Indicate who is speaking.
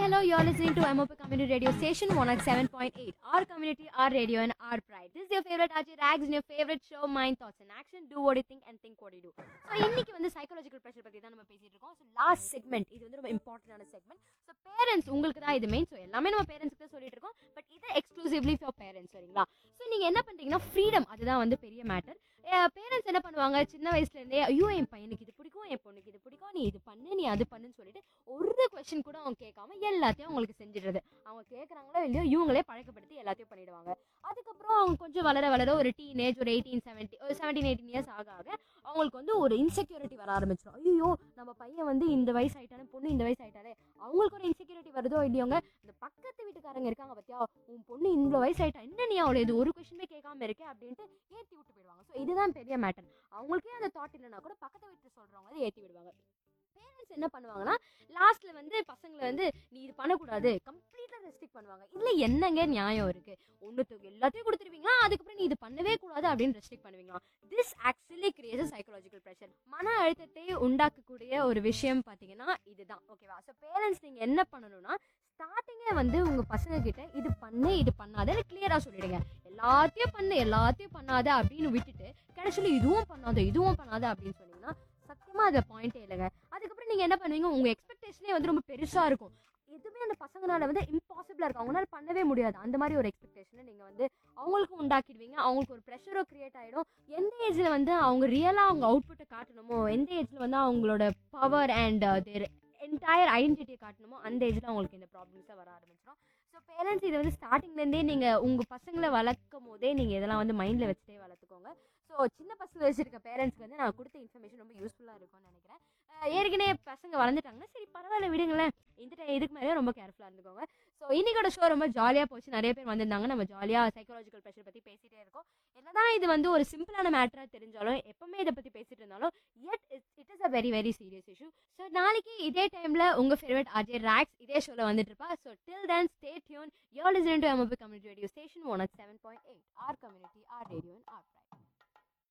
Speaker 1: hello. You're listening to MOP Community Radio Station 107.8. Our community, our radio, and our pride. This is your favorite RJ Rags and your favorite show, Mind Thoughts in Action. Do what you think and think what you do. So இன்னைக்கு வந்து psychological pressure பற்றி தான் நம்ம பேசிட்டு இருக்கோம் so last segment இது வந்து ரொம்ப இம்பார்ட்டன்டான செக்மெண்ட் ஸோ பேரண்ட்ஸ் உங்களுக்கு தான் இது மெயின் ஸோ எல்லாமே நம்ம பேரண்ட்ஸ்க்கு தான் சொல்லிட்டு இருக்கோம் பட் இது எக்ஸ்க்ளூசிவ்லி ஃபார் பேரண்ட்ஸ் சரிங்களா ஸோ நீங்கள் என்ன பண்ணுறீங்கன்னா ஃப்ரீடம் அதுதான் வந்து பெரிய மேட்டர் பேரண்ட்ஸ் என்ன பண்ணுவாங்க சின்ன வயசுலேருந்தே ஐயோ என் பையனுக்கு இது பிடிக்கும் என் பொண்ணுக்கு இது பிடிக்கும் நீ இது பண்ணு நீ அது பண்ணுன்னு சொல்லிட்டு ஒரு கொஸ்டின் கூட அவங்க கேட்காம எல்லாத்தையும் அவங்களுக்கு செஞ்சிடுறது அவங்க கேட்குறாங்களோ இல்லையோ இவங்களே பழக்கப்படுத்தி எல்லாத்தையும் பண்ணிடுவாங்க அதுக்கப்புறம் அவங்க கொஞ்சம் வளர வளர ஒரு டீனேஜ் ஒரு எயிட்டீன் செவன்ட்டி ஒரு செவன்டீன் எயிட்டீன் இயர்ஸ் ஆக ஆக அவங்களுக்கு வந்து ஒரு இன்செக்யூரிட்டி வர ஆரம்பிச்சிடும் ஐயோ நம்ம பையன் வந்து இந்த வயசு ஆயிட்டானே பொண்ணு இந்த வயசு ஆயிட்டாலே அவங்களுக்கு ஒரு இன்செக்யூரிட்டி வருதோ இல்லையோங்க இந்த பக்கத்து வீட்டுக்காரங்க இருக்காங்க பார்த்தியா உன் பொண்ணு இந்த வயசு ஆயிட்டா என்ன நீ அவளை இது ஒரு கொஸ்டினுமே கேட்காம இருக்கே அப்படின்ட்டு ஏற்றி விட்டு போயிடுவாங்க ஸோ இதுதான் பெரிய மேட்டர் அவங்களுக்கே அந்த தாட் இல்லைனா கூட பக்கத்து வீட்டில் சொல்கிறவங்க அதை ஏற்றி விடுவாங்க பேரண்ட்ஸ் என்ன பண்ணுவாங்கன்னா லாஸ்ட்ல வந்து பசங்களை வந்து நீ இது பண்ணக்கூடாது கம்ப்ளீட்டாக ரெஸ்ட்ரிக்ட் பண்ணுவாங்க இதில் என்னங்க நியாயம் இருக்கு ஒன்றுத்துக்கு எல்லாத்தையும் கொடுத்துருவீங்களா அதுக்கப்புறம் நீ இது பண்ணவே கூடாது அப்படின்னு ரெஸ்ட்ரிக்ட் பண்ணுவீங்களா this actually creates psychological pressure மன அழுத்தத்தை உண்டாக்கக்கூடிய ஒரு விஷயம் பார்த்தீங்கன்னா இதுதான் ஓகேவா ஸோ பேரண்ட்ஸ் நீங்கள் என்ன பண்ணணும்னா ஸ்டார்டிங்கே வந்து உங்கள் பசங்க கிட்ட இது பண்ணு இது பண்ணாதன்னு கிளியராக சொல்லிடுங்க எல்லாத்தையும் பண்ணு எல்லாத்தையும் பண்ணாத அப்படின்னு விட்டுட்டு கடைசியில் இதுவும் பண்ணாத இதுவும் பண்ணாத அப்படின்னு சொன்னீங்கன்னா சத்தியமாக அதில் பாயிண்டே இல்லைங்க அதுக்கப்புறம் நீங்கள் என்ன பண்ணுவீங்க உங்கள் எக்ஸ்பெக்டேஷனே வந்து ரொம்ப பெருசாக இருக்கும் எதுவுமே அந்த பசங்களால வந்து இம்பாசிபிளாக இருக்கும் அவங்களால பண்ணவே முடியாது அந்த மாதிரி ஒரு எக்ஸ்பெக்டேஷனை நீங்கள் வந்து அவங்களுக்கும் உண்டாக்கிடுவீங்க அவங்களுக்கு ஒரு ப்ரெஷரோ கிரியேட் ஆகிடும் எந்த ஏஜில் வந்து அவங்க ரியலாக அவங்க அவுட்புட்டை காட்டணுமோ எந்த ஏஜில் வந்து அவங்களோட பவர் அண்ட் தேர் என்டையர் ஐடென்டிட்டியை காட்டணுமோ அந்த ஏஜில் அவங்களுக்கு இந்த ப்ராப்ளம்ஸாக வர ஆரம்பிச்சிடும் ஸோ பேரண்ட்ஸ் இதை வந்து ஸ்டார்டிங்லேருந்தே நீங்கள் உங்கள் பசங்களை வளர்க்கும் போதே நீங்கள் இதெல்லாம் வந்து மைண்டில் வச்சுட்டே வளர்த்துக்கோங்க ஸோ சின்ன பசங்க வச்சிருக்க பேரண்ட்ஸ்க்கு வந்து நான் கொடுத்த இன்ஃபர்மேஷன் ரொம்ப யூஸ்ஃபுல்லாக இருக்கும்னு நினைக்கிறேன் அஹ் ஏற்கனவே பசங்க வளர்ந்துட்டாங்கன்னா சரி பரவாயில்ல விடுங்களேன் இந்த time இதுக்கு மேலே ரொம்ப கேர்ஃபுல்லாக இருந்துக்கோங்க ஸோ இன்னைக்கோட ஷோ ரொம்ப ஜாலியாக போச்சு நிறைய பேர் வந்திருந்தாங்க நம்ம ஜாலியாக சைக்காலஜிக்கல் ப்ரெஷர் பற்றி பேசிகிட்டே இருக்கோம் என்னதான் இது வந்து ஒரு சிம்பிளான மேட்டராக தெரிஞ்சாலும் எப்பவுமே இதை பற்றி பேசிட்டு இருந்தாலும் yet it is a very very serious issue so நாளைக்கு இதே டைமில் உங்கள் ஃபேவரட் அஜய் ராக்ஸ் இதே ஷோவில் வந்துட்டு இருப்பா so till then stay tune your listen to MOP community radio station one seven point eight R community R radio R